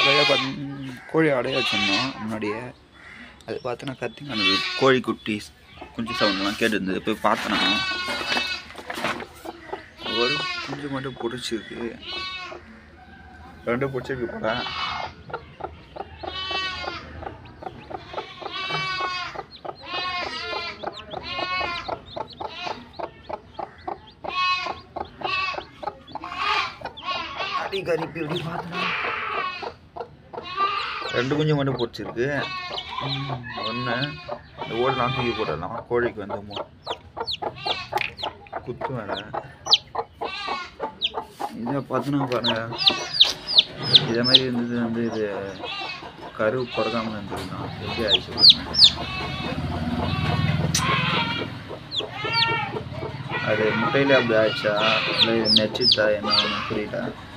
அடையா பார்த்து கோழி அடைய வச்சிருந்தோம் முன்னாடியே அது பார்த்தோன்னா கத்திங்க கோழி குட்டி குஞ்சு சவுண்ட்லாம் கேட்டு இருந்தது போய் பார்த்தேன் நான். ஒரு குஞ்சு மட்டும் பிடிச்சிருக்கு ரெண்டு பிடிச்சிருக்கு போல அடி கறிப்பி எப்படி பார்த்தனா ரெண்டு குஞ்சு மட்டும் பிடிச்சிருக்கு ஒன்று இந்த ஓடலாம் தூக்கி போடலாம் கோழிக்கு வந்து மு- குத்து வேற இதை பார்த்தோன்னா பாருங்க இதே மாதிரி இருந்தது வந்து இது கரு பிறக்காம இருந்ததுன்னா எப்படி ஆயிடுச்சு பாருங்க. அது முட்டையில அப்படி ஆயிடுச்சா இல்லை இது நெச்சித்தா என்ன ஒன்றும் புரியல